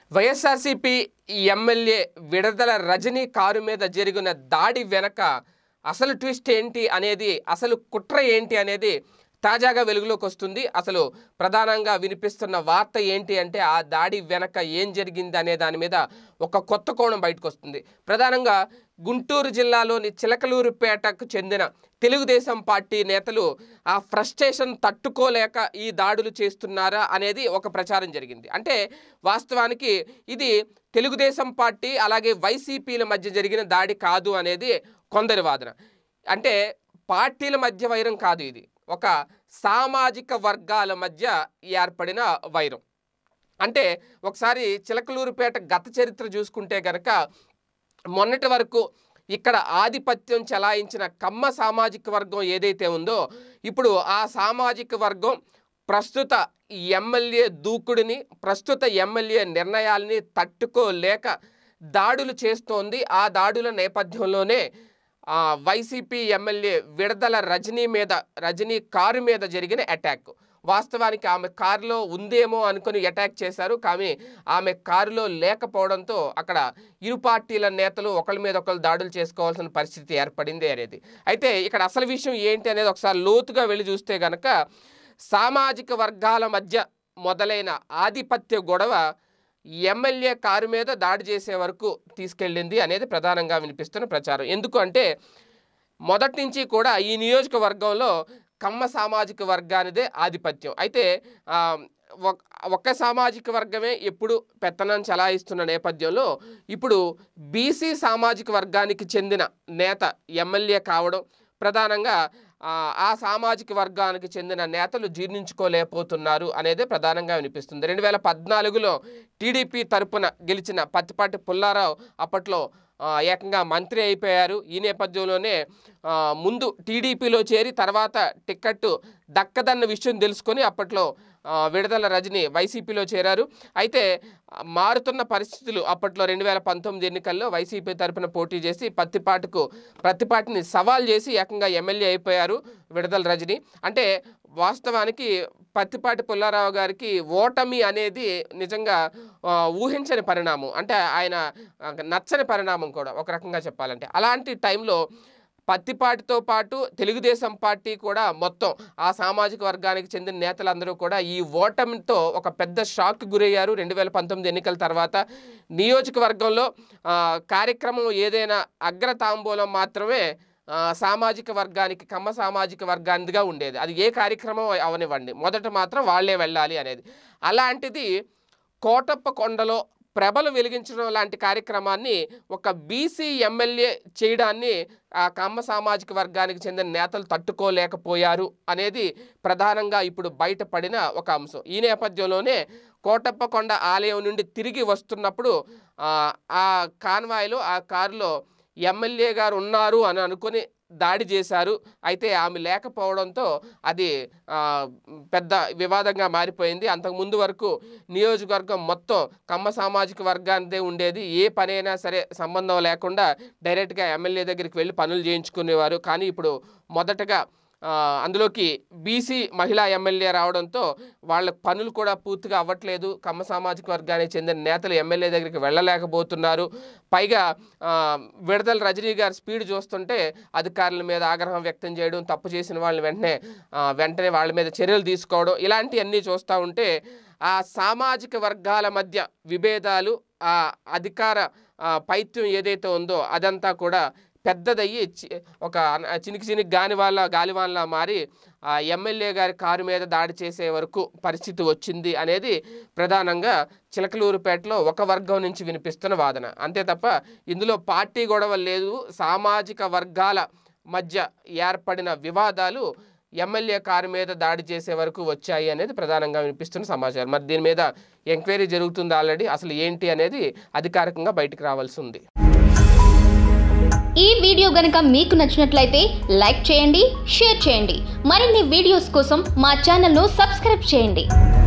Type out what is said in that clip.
YSRCP MLA Vidadala Rajini car మీద జరిగిన దాడి వెనక అసలు ట్విస్ట్ ఏంటి అనేది అసలు కుట్ర ఏంటి అనేది తాజాగా వెలుగులోకి వస్తుంది అసలు ప్రధానంగా వినిపిస్తున్న వార్త ఏంటి అంటే ఆ దాడి వెనక ఏం జరిగింది అనే దాని మీద ఒక కొత్త కోణం బయటకు వస్తుంది ప్రధానంగా గుంటూరు జిల్లాలోని చిలకలూరుపేటకు చెందిన తెలుగుదేశం పార్టీ నేతలు ఆ ఫ్రస్ట్రేషన్ తట్టుకోలేక ఈ దాడులు చేస్తున్నారా అనేది ఒక ప్రచారం జరిగింది అంటే వాస్తవానికి ఇది తెలుగుదేశం పార్టీ అలాగే వైసీపీల మధ్య జరిగిన దాడి కాదు అనేది కొందరి వాదన అంటే పార్టీల మధ్య వైరం కాదు ఇది ఒక సామాజిక వర్గాల మధ్య ఏర్పడిన వైరం అంటే ఒకసారి చిలకలూరుపేట గత చరిత్ర చూసుకుంటే కనుక మొన్నటి వరకు ఇక్కడ ఆధిపత్యం చెలాయించిన కమ్మ సామాజిక వర్గం ఏదైతే ఉందో ఇప్పుడు ఆ సామాజిక వర్గం ప్రస్తుత ఎమ్మెల్యే దూకుడిని ప్రస్తుత ఎమ్మెల్యే నిర్ణయాల్ని తట్టుకోలేక దాడులు చేస్తోంది ఆ దాడుల నేపథ్యంలోనే ఆ, వైసీపీ ఎమ్మెల్యే విడదల రజనీ మీద రజనీ కారు మీద జరిగిన అటాక్ వాస్తవానికి ఆమె కారులో ఉందేమో అనుకుని అటాక్ చేశారు కానీ ఆమె కారులో లేకపోవడంతో అక్కడ ఇరు పార్టీల నేతలు ఒకరి మీద ఒకరు దాడులు చేసుకోవాల్సిన పరిస్థితి ఏర్పడింది అనేది అయితే ఇక్కడ అసలు విషయం ఏంటి అనేది ఒకసారి లోతుగా వెళ్ళి చూస్తే గనక సామాజిక వర్గాల మధ్య మొదలైన ఆధిపత్య గొడవ ఎమ్మెల్యే కారు మీద దాడి చేసే వరకు తీసుకెళ్ళింది అనేది ప్రధానంగా వినిపిస్తున్న ప్రచారం ఎందుకు అంటే మొదటి నుంచి కూడా ఈ నియోజకవర్గంలో కమ్మ సామాజిక వర్గానిదే ఆధిపత్యం అయితే ఆ, ఒక- ఒక్క సామాజిక వర్గమే ఎప్పుడు పెత్తనం చలాయిస్తున్న నేపథ్యంలో ఇప్పుడు బీసీ సామాజిక వర్గానికి చెందిన నేత ఎమ్మెల్యే కావడం ప్రధానంగా ఆ, ఆ సామాజిక వర్గానికి చెందిన నేతలు జీర్ణించుకోలేకపోతున్నారు అనేదే ప్రధానంగా వినిపిస్తుంది రెండు వేల పద్నాలుగులో టీడీపీ తరపున గెలిచిన పత్తిపాటి పుల్లారావు అప్పట్లో ఆ, ఏకంగా మంత్రి అయిపోయారు ఈ నేపథ్యంలోనే ఆ, ముందు టీడీపీలో చేరి తర్వాత టిక్కెట్టు దక్కదన్న విషయం తెలుసుకొని అప్పట్లో ఆ, విడుదల రజని వైసీపీలో చేరారు అయితే ఆ, మారుతున్న పరిస్థితులు అప్పట్లో రెండు వేల పంతొమ్మిది ఎన్నికల్లో వైసీపీ తరపున పోటీ చేసి పత్తిపాటుకు ప్రతిపాటిని సవాల్ చేసి ఏకంగా ఎమ్మెల్యే అయిపోయారు విడుదల రజని అంటే వాస్తవానికి పత్తిపాటి పుల్లారావు గారికి ఓటమి అనేది నిజంగా ఆ, ఊహించని పరిణామం అంటే ఆయన ఆ, నచ్చని పరిణామం కూడా ఒక రకంగా చెప్పాలంటే అలాంటి టైంలో పత్తిపాటితో పాటు తెలుగుదేశం పార్టీ కూడా మొత్తం ఆ సామాజిక వర్గానికి చెందిన నేతలందరూ కూడా ఈ ఓటమితో ఒక పెద్ద షాక్ గురయ్యారు రెండు వేల పంతొమ్మిది ఎన్నికల తర్వాత నియోజకవర్గంలో ఆ, కార్యక్రమం ఏదైనా అగ్రతాంబూలం మాత్రమే ఆ, సామాజిక వర్గానికి కమ్మ సామాజిక వర్గానిదిగా ఉండేది అది ఏ కార్యక్రమం అవనివ్వండి మొదట మాత్రం వాళ్ళే వెళ్ళాలి అనేది అలాంటిది కోటప్ప కొండలో ప్రభలు వెలిగించడం లాంటి కార్యక్రమాన్ని ఒక బీసీ ఎమ్మెల్యే చేయడాన్ని ఆ కమ్మ సామాజిక వర్గానికి చెందిన నేతలు తట్టుకోలేకపోయారు అనేది ప్రధానంగా ఇప్పుడు బయటపడిన ఒక అంశం ఈ నేపథ్యంలోనే కోటప్ప కొండ ఆలయం నుండి తిరిగి వస్తున్నప్పుడు ఆ, ఆ కాన్వాయ్లో ఆ కారులో ఎమ్మెల్యే గారు ఉన్నారు అని అనుకుని దాడి చేశారు అయితే ఆమె లేకపోవడంతో అది ఆ, పెద్ద వివాదంగా మారిపోయింది అంతకుముందు వరకు నియోజకవర్గం మొత్తం కమ్మ సామాజిక వర్గానిదే ఉండేది ఏ పనైనా సరే సంబంధం లేకుండా డైరెక్ట్గా ఎమ్మెల్యే దగ్గరికి వెళ్ళి పనులు చేయించుకునేవారు కానీ ఇప్పుడు మొదటగా ఆ, అందులోకి బీసీ మహిళా ఎమ్మెల్యే రావడంతో వాళ్ళ పనులు కూడా పూర్తిగా అవ్వట్లేదు కమ్మ సామాజిక వర్గానికి చెందిన నేతలు ఎమ్మెల్యే దగ్గరికి వెళ్ళలేకపోతున్నారు పైగా ఆ, విడదల రజనీ గారి స్పీడ్ చూస్తుంటే అధికారుల మీద ఆగ్రహం వ్యక్తం చేయడం తప్పు చేసిన వాళ్ళని వెంటనే ఆ, వెంటనే వాళ్ళ మీద చర్యలు తీసుకోవడం ఇలాంటివన్నీ చూస్తూ ఉంటే ఆ సామాజిక వర్గాల మధ్య విభేదాలు ఆ అధికార ఆ, పైత్యం ఏదైతే ఉందో అదంతా కూడా పెద్దదయ్యి చి- ఒక అన- చినికి చినికి గానివాళ్ళ గాలివాన్లా మారి ఆ ఎమ్మెల్యే గారి కారు మీద దాడి చేసే వరకు పరిస్థితి వచ్చింది అనేది ప్రధానంగా చిలకలూరుపేటలో ఒక వర్గం నుంచి వినిపిస్తున్న వాదన అంతే తప్ప ఇందులో పార్టీ గొడవ లేదు సామాజిక వర్గాల మధ్య ఏర్పడిన వివాదాలు ఎమ్మెల్యే కారు మీద దాడి చేసే వరకు వచ్చాయి అనేది ప్రధానంగా వినిపిస్తున్న సమాచారం మరి దీని మీద ఎంక్వైరీ జరుగుతుంది ఆల్రెడీ అసలు ఏంటి అనేది అధికారికంగా బయటికి రావాల్సి ఉంది ఈ వీడియో గనుక మీకు నచ్చినట్లయితే లైక్ చేయండి షేర్ చేయండి మరిన్ని వీడియోస్ కోసం మా ఛానల్ను సబ్స్క్రైబ్ చేయండి